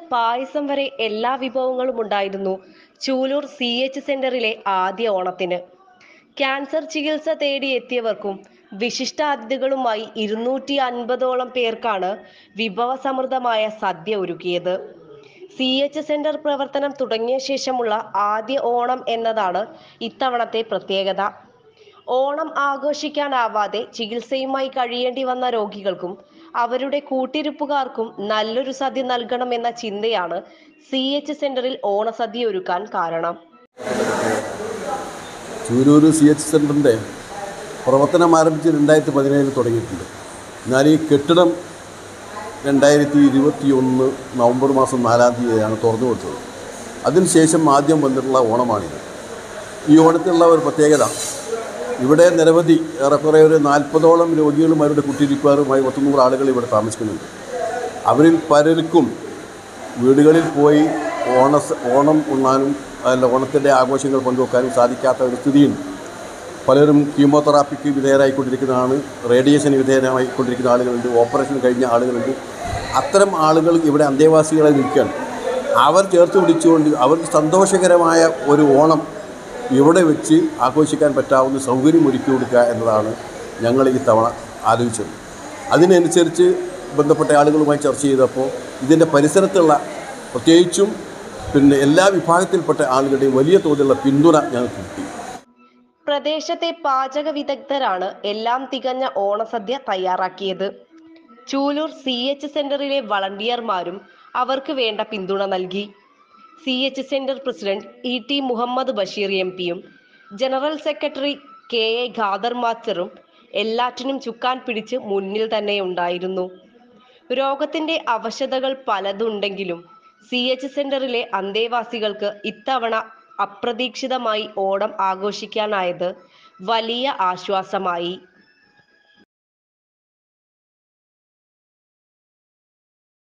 പായസം വരെ എല്ലാ വിഭവങ്ങളും ഉണ്ടായിരുന്നു ചൂലൂർ സി എച്ച് സെന്ററിലെ ആദ്യ ഓണത്തിന് ക്യാൻസർ ചികിത്സ തേടി എത്തിയവർക്കും വിശിഷ്ടാതിഥികളുമായി ഇരുന്നൂറ്റി അൻപതോളം പേർക്കാണ് വിഭവസമൃദ്ധമായ സദ്യ ഒരുക്കിയത് സി എച്ച് സെന്റർ പ്രവർത്തനം തുടങ്ങിയ ശേഷമുള്ള ആദ്യ ഓണം എന്നതാണ് ഇത്തവണത്തെ പ്രത്യേകത ഓണം ആഘോഷിക്കാനാവാതെ ചികിത്സയുമായി കഴിയേണ്ടി വന്ന രോഗികൾക്കും അവരുടെ കൂട്ടിരിപ്പുകാർക്കും നല്ലൊരു സദ്യ നൽകണമെന്ന ചിന്തയാണ് സി എച്ച് സെന്ററിൽ ഓണസദ്യ ഒരുക്കാൻ കാരണം ചൂരൂർ സി എച്ച് സെൻറ്ററിൻ്റെ പ്രവർത്തനം ആരംഭിച്ച് രണ്ടായിരത്തി പതിനേഴിൽ തുടങ്ങിയിട്ടുണ്ട് എന്നാൽ ഈ കെട്ടിടം രണ്ടായിരത്തി ഇരുപത്തി ഒന്ന് നവംബർ മാസം നാലാം തീയതിയാണ് തുറന്നു കൊടുത്തത് അതിനുശേഷം ആദ്യം വന്നിട്ടുള്ള ഓണമാണിത് ഈ ഓണത്തിലുള്ള ഒരു പ്രത്യേകത ഇവിടെ നിരവധി ഏറെക്കുറെ ഒരു നാൽപ്പതോളം രോഗികളും അവരുടെ കുട്ടിരിക്കുവാറുമായി പത്തുനൂറ് ആളുകൾ ഇവിടെ താമസിക്കുന്നുണ്ട് അവരിൽ പലർക്കും വീടുകളിൽ പോയി ഓണ ഓണം ഉണ്ണാനും അല്ല ഓണത്തിൻ്റെ ആഘോഷങ്ങൾ പങ്കുവെക്കാനും സാധിക്കാത്ത ഒരു സ്ഥിതിയുണ്ട് പലരും കീമോതെറാപ്പിക്ക് വിധേയരായിക്കൊണ്ടിരിക്കുന്നതാണ് റേഡിയേഷന് വിധേയനായിക്കൊണ്ടിരിക്കുന്ന ആളുകളുണ്ട് ഓപ്പറേഷൻ കഴിഞ്ഞ ആളുകളുണ്ട് അത്തരം ആളുകൾ ഇവിടെ അന്തേവാസികളെ നിൽക്കുകയാണ് അവർ ചേർത്ത് പിടിച്ചുകൊണ്ട് അവർക്ക് സന്തോഷകരമായ ഒരു ഓണം ഇവിടെ വെച്ച് ആഘോഷിക്കാൻ പറ്റാവുന്ന സൗകര്യം ഒരുക്കി കൊടുക്കുക എന്നതാണ് ഞങ്ങൾ ഈ തവണ ആലോചിച്ചത് അതിനനുസരിച്ച് ബന്ധപ്പെട്ട ആളുകളുമായി ചർച്ച ചെയ്തപ്പോൾ ഇതിൻ്റെ പരിസരത്തുള്ള പ്രത്യേകിച്ചും പിന്നെ എല്ലാ വിഭാഗത്തിൽപ്പെട്ട ആളുകളുടെയും വലിയ തോതിലുള്ള പിന്തുണ ഞങ്ങൾക്ക് കിട്ടി പ്രദേശത്തെ പാചക വിദഗ്ധരാണ് എല്ലാം തികഞ്ഞ ഓണസദ്യ തയ്യാറാക്കിയത് ചൂലൂർ സി എച്ച് സെന്ററിലെ വളണ്ടിയർമാരും അവർക്ക് വേണ്ട പിന്തുണ നൽകി C H centre president E T Muhammad Basheer M പിയും general secretary K A Khader മാസ്റ്ററും എല്ലാറ്റിനും ചുക്കാൻ പിടിച്ച് മുന്നിൽ തന്നെ ഉണ്ടായിരുന്നു രോഗത്തിന്റെ അവശതകൾ പലതുണ്ടെങ്കിലും സി എച്ച് സെന്ററിലെ അന്തേവാസികൾക്ക് ഇത്തവണ അപ്രതീക്ഷിതമായി ഓണം ആഘോഷിക്കാനായത് വലിയ ആശ്വാസമായി